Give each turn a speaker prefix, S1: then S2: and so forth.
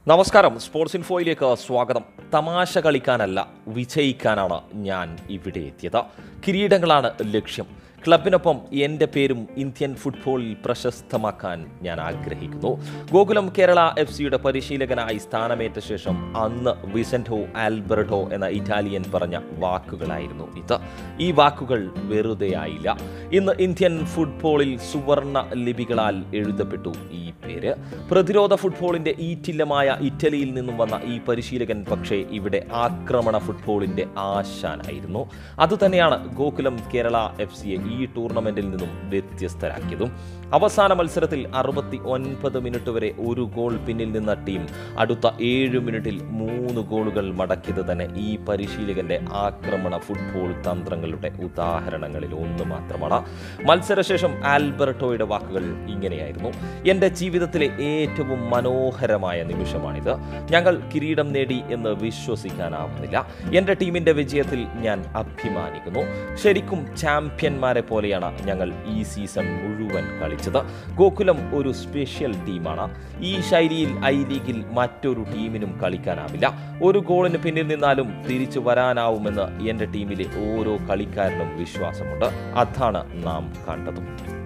S1: നമസ്കാരം സ്പോർട്സ് ഇൻഫോയിലേക്ക് സ്വാഗതം തമാശ കളിക്കാനല്ല വിജയിക്കാനാണ് ഞാൻ ഇവിടെ എത്തിയത് കിരീടങ്ങളാണ് ലക്ഷ്യം ക്ലബിനൊപ്പം എൻ്റെ പേരും ഇന്ത്യൻ ഫുട്ബോളിൽ പ്രശസ്തമാക്കാൻ ഞാൻ ആഗ്രഹിക്കുന്നു ഗോകുലം കേരള എഫ് സിയുടെ പരിശീലകനായി സ്ഥാനമേറ്റ ശേഷം അന്ന് വിസെൻറ്റോ ആൽബർട്ടോ എന്ന ഇറ്റാലിയൻ പറഞ്ഞ വാക്കുകളായിരുന്നു ഇത് ഈ വാക്കുകൾ വെറുതെ ആയില്ല ഇന്ന് ഇന്ത്യൻ ഫുട്ബോളിൽ സുവർണ ലിപികളാൽ എഴുതപ്പെട്ടു ഈ പേര് പ്രതിരോധ ഫുട്ബോളിന്റെ ഈറ്റില്ലമായ ഇറ്റലിയിൽ നിന്നും വന്ന ഈ പരിശീലകൻ പക്ഷേ ഇവിടെ ആക്രമണ ഫുട്ബോളിന്റെ ആശാനായിരുന്നു അതുതന്നെയാണ് ഗോകുലം കേരള എഫ് സിയെ ഈ ടൂർണമെന്റിൽ നിന്നും വ്യത്യസ്തരാക്കിയതും അവസാന മത്സരത്തിൽ അറുപത്തി ഒൻപത് മിനിറ്റ് വരെ ഒരു ഗോൾ പിന്നിൽ നിന്ന ടീം അടുത്ത ഏഴ് മിനിറ്റിൽ മൂന്ന് ഗോളുകൾ മടക്കിയത് തന്നെ ഈ പരിശീലകന്റെ ആക്രമണ ഫുട്ബോൾ തന്ത്രങ്ങളുടെ ഉദാഹരണങ്ങളിൽ ഒന്ന് മാത്രമാണ് മത്സരശേഷം ആൽബർട്ടോയുടെ വാക്കുകൾ ഇങ്ങനെയായിരുന്നു എൻ്റെ ജീവിതത്തിലെ ഏറ്റവും മനോഹരമായ നിമിഷമാണിത് ഞങ്ങൾ കിരീടം നേടി എന്ന് വിശ്വസിക്കാനാവുന്നില്ല എൻ്റെ ടീമിൻ്റെ വിജയത്തിൽ ഞാൻ അഭിമാനിക്കുന്നു ശരിക്കും ചാമ്പ്യന്മാരെ പോലെയാണ് ഞങ്ങൾ ഈ സീസൺ മുഴുവൻ കളിച്ചത് ഗോകുലം ഒരു സ്പെഷ്യൽ ടീമാണ് ഈ ശൈലിയിൽ ഐ ലീഗിൽ മറ്റൊരു ടീമിനും കളിക്കാനാവില്ല ഒരു ഗോളിന് പിന്നിൽ നിന്നാലും തിരിച്ചു വരാനാവുമെന്ന് എൻ്റെ ടീമിലെ ഓരോ കളിക്കാരനും വിശ്വാസമുണ്ട് അതാണ് നാം കണ്ടതും